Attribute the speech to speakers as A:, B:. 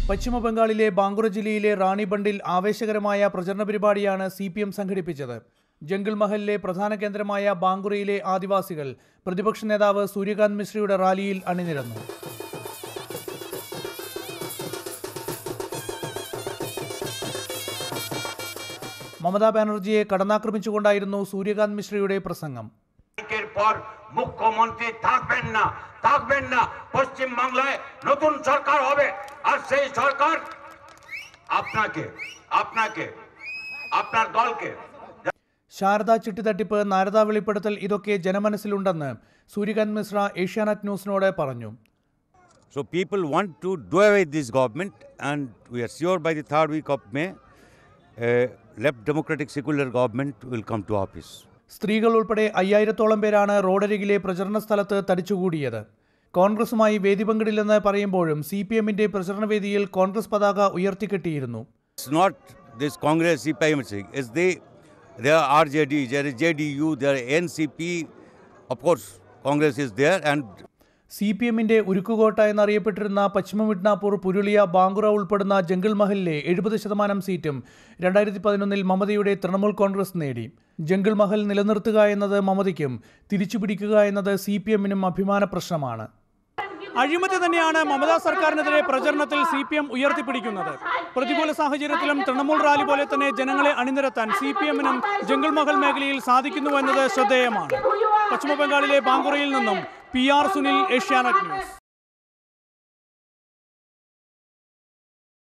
A: പശ്ചിമ ബംഗാളിലെ ബാങ്കുറ ജില്ലയിലെ റാണിബണ്ടിൽ ആവേശകരമായ പ്രചരണ പരിപാടിയാണ് സി പി എം സംഘടിപ്പിച്ചത് ജംഗിൾ മഹലിലെ പ്രധാന കേന്ദ്രമായ ബാങ്കുറയിലെ ആദിവാസികൾ പ്രതിപക്ഷ നേതാവ് സൂര്യകാന്ത് മിശ്രയുടെ റാലിയിൽ അണിനിരന്നു മമതാ ബാനർജിയെ കടന്നാക്രമിച്ചുകൊണ്ടായിരുന്നു സൂര്യകാന്ത് মিশ্রയുടെ പ്രസംഗം
B: এর পর মুখ্যমন্ত্রী থাকবেন না থাকবেন না পশ্চিম বাংলায় নতুন সরকার হবে আর সেই সরকার আপনাকে আপনাকে আপনার দলকে
A: ശാരദ ചിട്ടിത്തട്ടിപ്പ് നാരദ വെളിപ്പെടുത്തൽ ഇതൊക്കെ ജനമനസ്സിലുണ്ടെന്ന് സൂര്യകാന്ത് മിശ്ര ഏഷ്യാനെറ്റ് ന്യൂസിനോട് പറഞ്ഞു
C: So people want to do away with this government, and we are sure by the third week of May, a left democratic secular government will come to office.
A: സ്ത്രീകൾ ഉൾപ്പെടെ അയ്യായിരത്തോളം പേരാണ് റോഡരികിലെ പ്രചരണ സ്ഥലത്ത് തടിച്ചുകൂടിയത് കോൺഗ്രസുമായി വേദി പങ്കിടില്ലെന്ന് പറയുമ്പോഴും സി പി എമ്മിന്റെ പ്രചരണ വേദിയിൽ കോൺഗ്രസ് പതാക ഉയർത്തിക്കെട്ടിയിരുന്നു
C: It's not this Congress CPIM thing. It's they, there are RJD, there is JDU, there are NCP. Of course, Congress is there, and
A: C P എമ്മിന്റെ ഉരുക്കുകോട്ട എന്നറിയപ്പെട്ടിരുന്ന പശ്ചിമ മിഡ്നാപൂർ പുരുളിയ ബാങ്കുറ ഉൾപ്പെടുന്ന ജംഗിൾ മഹലിലെ എഴുപത് ശതമാനം സീറ്റും രണ്ടായിരത്തി പതിനൊന്നിൽ മമതയുടെ തൃണമൂൽ കോൺഗ്രസ് നേടി ജംഗിൾ മഹൽ നിലനിർത്തുക എന്നത് മമതയ്ക്കും തിരിച്ചുപിടിക്കുക എന്നത് സി പി എമ്മിനും അഭിമാന പ്രശ്നമാണ് അഴിമതി തന്നെയാണ് മമതാ സർക്കാരിനെതിരെ പ്രചരണത്തിൽ സി പി എം ഉയർത്തിപ്പിടിക്കുന്നത് പ്രതികൂല സാഹചര്യത്തിലും തൃണമൂൽ റാലി പോലെ തന്നെ ജനങ്ങളെ അണിനിരത്താൻ സി പി എമ്മിനും ജംഗിൾ മഹൽ മേഖലയിൽ സാധിക്കുന്നു എന്നത് ശ്രദ്ധേയമാണ് പശ്ചിമ ബംഗാളിലെ ബാങ്കുറയിൽ നിന്നും P R Sunil Asianet news